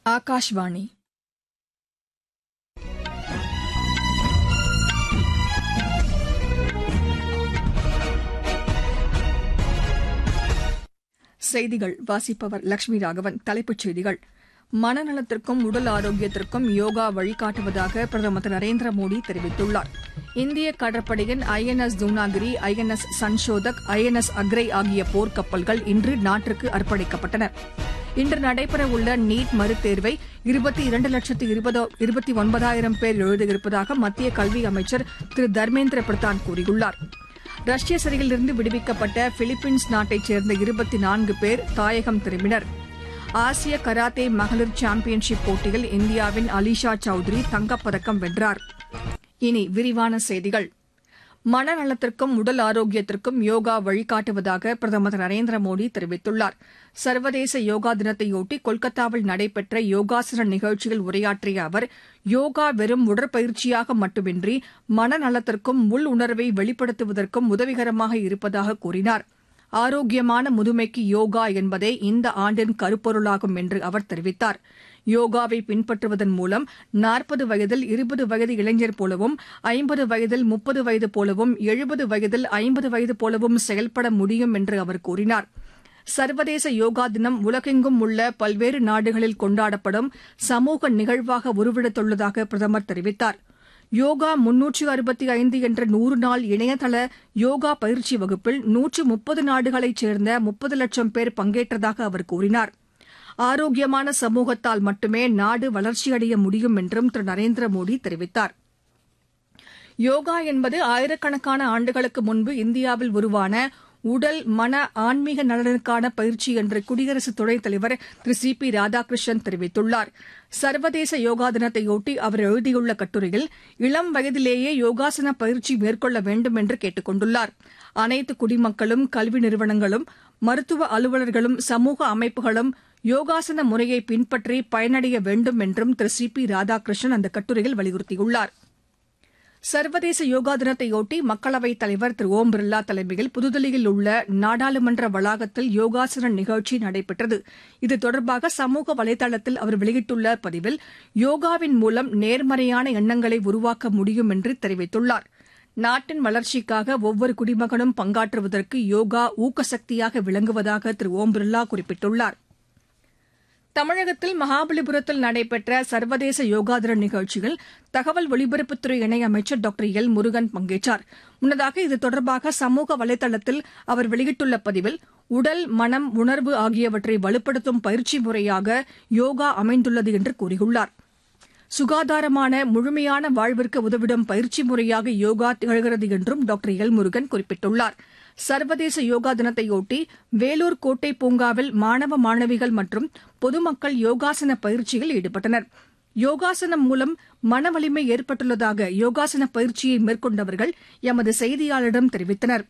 ஆகாஷ்வாணி செய்திகள் வாசிப்பவர் லட்சுமி ராகவன் தலைப்புச் செய்திகள் மனநலத்திற்கும் உடல் ஆரோக்கியத்திற்கும் யோகா வழிகாட்டுவதாக பிரதமர் திரு நரேந்திர மோடி தெரிவித்துள்ளார் இந்திய கடற்படையின் I N S Dunagiri I N S Sanshodhak I N S Akrai ஆகிய போர்க்கப்பல்கள் இன்று நாட்டிற்கு அர்ப்பணிக்கப்பட்டன இன்று நடைபெறவுள்ள நீட் மறுதேர்வை இருபத்தி இரண்டு லட்சத்து இருபத்தி ஒன்பதாயிரம் பேர் எழுதியிருப்பதாக மத்திய கல்வி அமைச்சர் திரு தர்மேந்திர பிரதான் கூறியுள்ளார் ரஷ்ய சிறையிலிருந்து விடுவிக்கப்பட்ட பிலிப்பீன்ஸ் நாட்டைச் சேர்ந்த இருபத்தி நான்கு பேர் தாயகம் திரும்பினர் ஆசிய கராத்தே மகளிர் சாம்பியன்ஷிப் போட்டியில் இந்தியாவின் அலிஷா சௌத்ரி தங்கப்பதக்கம் வென்றார் இனி விரிவான செய்திகள் மனநலத்திற்கும் உடல் ஆரோக்கியத்திற்கும் யோகா வழிகாட்டுவதாக பிரதமர் திரு நரேந்திர மோடி தெரிவித்துள்ளார் சர்வதேச யோகா தினத்தையொட்டி கொல்கத்தாவில் நடைபெற்ற யோகாசன நிகழ்ச்சியில் உரையாற்றிய அவர் யோகா வெறும் உடற்பயிற்சியாக மட்டுமின்றி மனநலத்திற்கும் உள் உணர்வை வெளிப்படுத்துவதற்கும் உதவிகரமாக இருப்பதாக கூறினார் ஆரோக்கியமான முதுமைக்கு யோகா என்பதே இந்த ஆண்டின் கருப்பொருளாகும் என்று அவர் தெரிவித்தார் யோகாவை பின்பற்றுவதன் மூலம் நாற்பது வயதில் இருபது வயது இளைஞர் போலவும் ஐம்பது வயதில் முப்பது வயது போலவும் எழுபது வயதில் ஐம்பது வயது போலவும் செயல்பட முடியும் என்று அவர் கூறினார் சர்வதேச யோகா தினம் உலகெங்கும் உள்ள பல்வேறு நாடுகளில் கொண்டாடப்படும் சமூக நிகழ்வாக உருவெடுத்துள்ளதாக பிரதமர் தெரிவித்தார் யோகா முன்னூற்று அறுபத்தி ஐந்து என்ற நூறு நாள் இணையதள யோகா பயிற்சி வகுப்பில் நூற்று முப்பது நாடுகளைச் சேர்ந்த முப்பது லட்சம் பேர் பங்கேற்றதாக அவர் கூறினார் ஆரோக்கியமான சமூகத்தால் மட்டுமே நாடு வளர்ச்சியடைய முடியும் என்றும் திரு நரேந்திர மோடி தெரிவித்தார் யோகா என்பது ஆயிரக்கணக்கான ஆண்டுகளுக்கு முன்பு இந்தியாவில் உருவான உடல் மன ஆன்மீக நலனுக்கான பயிற்சி என்று குடியரசு துணைத் தலைவர் திரு சி பி ராதாகிருஷ்ணன் தெரிவித்துள்ளார் சர்வதேச யோகா தினத்தையொட்டி அவர் எழுதியுள்ள கட்டுரையில் இளம் வயதிலேயே யோகாசன பயிற்சி மேற்கொள்ள வேண்டும் என்று கேட்டுக் கொண்டுள்ளார் அனைத்து குடிமக்களும் கல்வி நிறுவனங்களும் மருத்துவ அலுவலர்களும் சமூக அமைப்புகளும் யோகாசன முறையை பின்பற்றி பயனடைய வேண்டும் என்றும் திரு சி பி ராதாகிருஷ்ணன் அந்த கட்டுரையில் வலியுறுத்தியுள்ளாா் சர்வதேச யோகா தினத்தையொட்டி மக்களவைத் தலைவர் திரு ஓம் பிர்லா தலைமையில் புதுதில்லியில் உள்ள நாடாளுமன்ற வளாகத்தில் யோகாசன நிகழ்ச்சி நடைபெற்றது இது தொடர்பாக சமூக வலைதளத்தில் அவர் வெளியிட்டுள்ள பதிவில் யோகாவின் மூலம் நேர்மறையான எண்ணங்களை உருவாக்க முடியும் என்று தெரிவித்துள்ளார் நாட்டின் வளர்ச்சிக்காக ஒவ்வொரு குடிமகனும் பங்காற்றுவதற்கு யோகா ஊக்கசக்தியாக விளங்குவதாக திரு ஓம் பிர்லா குறிப்பிட்டுள்ளார் தமிழகத்தில் மகாபலிபுரத்தில் நடைபெற்ற சர்வதேச யோகா தின நிகழ்ச்சியில் தகவல் ஒலிபரப்புத்துறை இணையமைச்சர் டாக்டர் எல் முருகன் பங்கேற்றார் முன்னதாக இது தொடர்பாக சமூக வலைதளத்தில் அவர் வெளியிட்டுள்ள பதிவில் உடல் மனம் உணர்வு ஆகியவற்றை வலுப்படுத்தும் பயிற்சி முறையாக யோகா அமைந்துள்ளது என்று கூறியுள்ளார் சுகாதாரமான முழுமையான வாழ்விற்கு உதவிடும் பயிற்சி முறையாக யோகா திகழ்கிறது என்றும் டாக்டர் எல் முருகன் குறிப்பிட்டுள்ளார் சர்வதேச யோகா தினத்தையொட்டி வேலூர் கோட்டை பூங்காவில் மாணவ மாணவிகள் மற்றும் பொதுமக்கள் யோகாசன பயிற்சியில் ஈடுபட்டனர் யோகாசனம் மூலம் மன வலிமை ஏற்பட்டுள்ளதாக யோகாசன பயிற்சியை மேற்கொண்டவர்கள் எமது செய்தியாளரிடம் தெரிவித்தனர்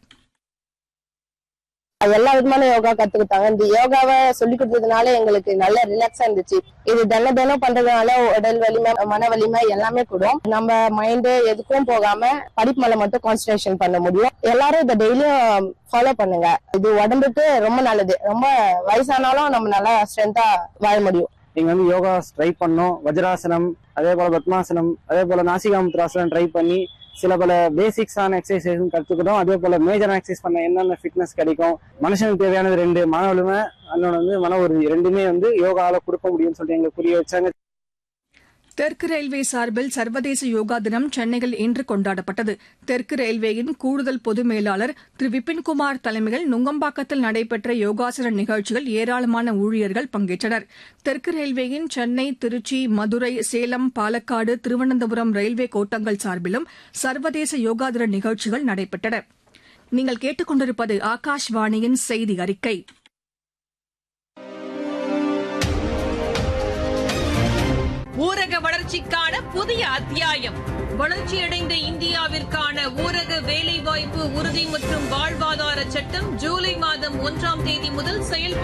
எல்லா விதமான யோகா கத்துக்கிட்டாங்க இந்த யோகாவை சொல்லி கொடுத்ததுனால எங்களுக்கு நல்ல ரிலாக்ஸா இருந்துச்சு இது தின தினம் பண்றதுனால உடல் வலிமை மன வலிமை எல்லாமே கூடும் நம்ம மைண்டு எதுக்கும் போகாம படிப்பு மேல மட்டும் கான்சன்ட்ரேஷன் பண்ண முடியும் எல்லாரும் இதை டெய்லியும் ஃபாலோ பண்ணுங்க இது உடம்புக்கு ரொம்ப நல்லது ரொம்ப வயசானாலும் நம்ம நல்லா ஸ்ட்ரென்த்தா வாழ முடியும் நீங்க வந்து யோகா ட்ரை பண்ணோம் வஜ்ராசனம் அதே போல பத்மாசனம் அதே போல நாசிகாமுத்ராசனம் ட்ரை பண்ணி சில பல பேசிக்ஸான எக்ஸசைஸும் கற்றுக்கிட்டோம் அதே போல மேஜரான எக்ஸசைஸ் பண்ண என்னென்ன ஃபிட்னஸ் கிடைக்கும் மனுஷனுக்கு தேவையானது ரெண்டு மன வலிமை இன்னொன்று வந்து மன உறுதி ரெண்டுமே வந்து யோகால கொடுக்க முடியும்னு சொல்லிட்டு எங்களுக்கு புரிய வச்சாங்க தெற்கு ரயில்வே சார்பில் சர்வதேச யோகா தினம் சென்னையில் இன்று கொண்டாடப்பட்டது தெற்கு ரயில்வேயின் கூடுதல் பொது மேலாளர் திரு விபின்குமார் தலைமையில் நுங்கம்பாக்கத்தில் நடைபெற்ற யோகாசன நிகழ்ச்சியில் ஏராளமான ஊழியர்கள் பங்கேற்றனர் தெற்கு ரயில்வேயின் சென்னை திருச்சி மதுரை சேலம் பாலக்காடு திருவனந்தபுரம் ரயில்வே கோட்டங்கள் சார்பிலும் சர்வதேச யோகா தின நிகழ்ச்சிகள் நடைபெற்றன நீங்கள் கேட்டுக்கொண்டிருப்பது ஆகாஷ்வாணியின் செய்தி அறிக்கை ஊரக வளர்ச்சிக்கான புதிய அத்தியாயம் வளர்ச்சியடைந்த இந்தியாவிற்கான ஊரக வேலைவாய்ப்பு உறுதி மற்றும் வாழ்வாதார சட்டம் ஜூலை மாதம் ஒன்றாம் தேதி முதல் செயல்பட